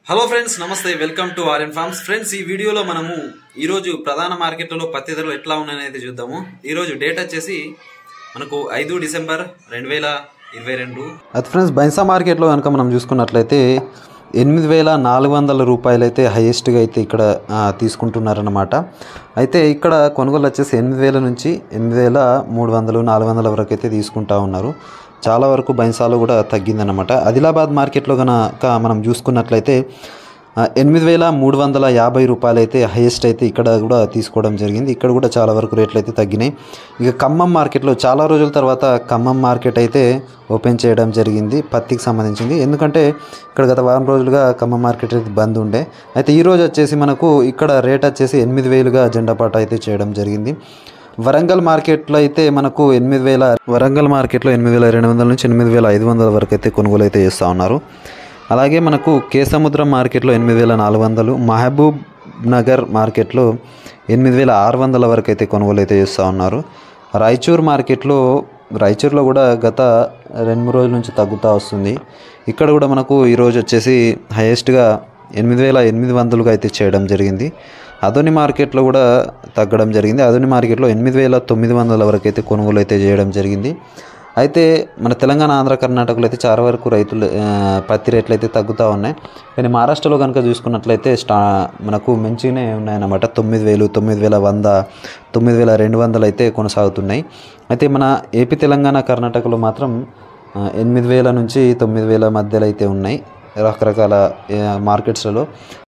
hello friends నమస్తే welcome to RN farms friends ఈ వీడియోలో మనము ఈరోజు ప్రధాన మార్కెట్లలో పత్తి ధరలు ఎట్లా ఉన్నాయనేది చూద్దాము ఈరోజు డేట్ వచ్చేసి మనకు ఐదు డిసెంబర్ రెండు వేల ఇరవై రెండు అది ఫ్రెండ్స్ బైన్సా మార్కెట్లో కనుక మనం చూసుకున్నట్లయితే ఎనిమిది వేల నాలుగు వందల రూపాయలు అయితే హైయెస్ట్గా అయితే ఇక్కడ ఆ, తీసుకుంటున్నారన్నమాట అయితే ఇక్కడ కొనుగోలు వచ్చేసి ఎనిమిది వేల నుంచి ఎనిమిది వేల మూడు వందలు నాలుగు వందల వరకు అయితే తీసుకుంటా ఉన్నారు చాలా వరకు బైన్సాలో కూడా తగ్గిందన్నమాట ఆదిలాబాద్ మార్కెట్లో కనుక మనం చూసుకున్నట్లయితే ఆ, ఎనిమిది వేల మూడు వందల యాభై రూపాయలు అయితే హైయెస్ట్ అయితే ఇక్కడ కూడా తీసుకోవడం జరిగింది ఇక్కడ కూడా చాలా వరకు రేట్లు అయితే తగ్గినాయి ఇక ఖమ్మం మార్కెట్లో చాలా రోజుల తర్వాత ఖమ్మం మార్కెట్ అయితే ఓపెన్ చేయడం జరిగింది పత్తికి సంబంధించింది ఎందుకంటే ఇక్కడ గత వారం రోజులుగా ఖమ్మం మార్కెట్ అయితే బంద్ ఉండే అయితే ఈ రోజు వచ్చేసి మనకు ఇక్కడ రేట్ వచ్చేసి ఎనిమిది వేలుగా జెండా పాట అయితే చేయడం జరిగింది వరంగల్ మార్కెట్లో అయితే మనకు ఎనిమిది వేల వరంగల్ మార్కెట్లో ఎనిమిది వేల రెండు వందల నుంచి ఎనిమిది వేల ఐదు వందల వరకు అయితే కొనుగోలు అయితే చేస్తూ ఉన్నారు అలాగే మనకు కేసముద్రం మార్కెట్లో ఎనిమిది వేల నాలుగు వందలు మహబూబ్ నగర్ మార్కెట్లో ఎనిమిది వేల ఆరు వందల వరకు అయితే కొనుగోలు అయితే చేస్తూ ఉన్నారు రాయచూర్ మార్కెట్లో రాయచూర్లో కూడా గత రెండు మూడు రోజుల నుంచి తగ్గుతూ వస్తుంది ఇక్కడ కూడా మనకు ఈరోజు వచ్చేసి హైయెస్ట్గా ఎనిమిది వేల ఎనిమిది వందలుగా అయితే చేయడం జరిగింది అదోని మార్కెట్లో కూడా తగ్గడం జరిగింది అదోని మార్కెట్లో ఎనిమిది వేల తొమ్మిది వందల వరకు అయితే కొనుగోలు అయితే చేయడం జరిగింది అయితే మన తెలంగాణ ఆంధ్ర కర్ణాటకలో అయితే చాలా వరకు రైతులు ఆ, పత్తి రేట్లు అయితే తగ్గుతూ ఉన్నాయి కానీ మహారాష్ట్రలో కనుక చూసుకున్నట్లయితే స్టా మనకు మంచిగానే ఉన్నాయన్నమాట తొమ్మిది వేలు తొమ్మిది వేల వంద తొమ్మిది వేల రెండు వందలు అయితే కొనసాగుతున్నాయి అయితే మన ఏపీ తెలంగాణ కర్ణాటకలో మాత్రం ఆ, ఎనిమిది వేల నుంచి తొమ్మిది వేల మధ్యలో అయితే ఉన్నాయి రకరకాల ఆ, మార్కెట్స్లలో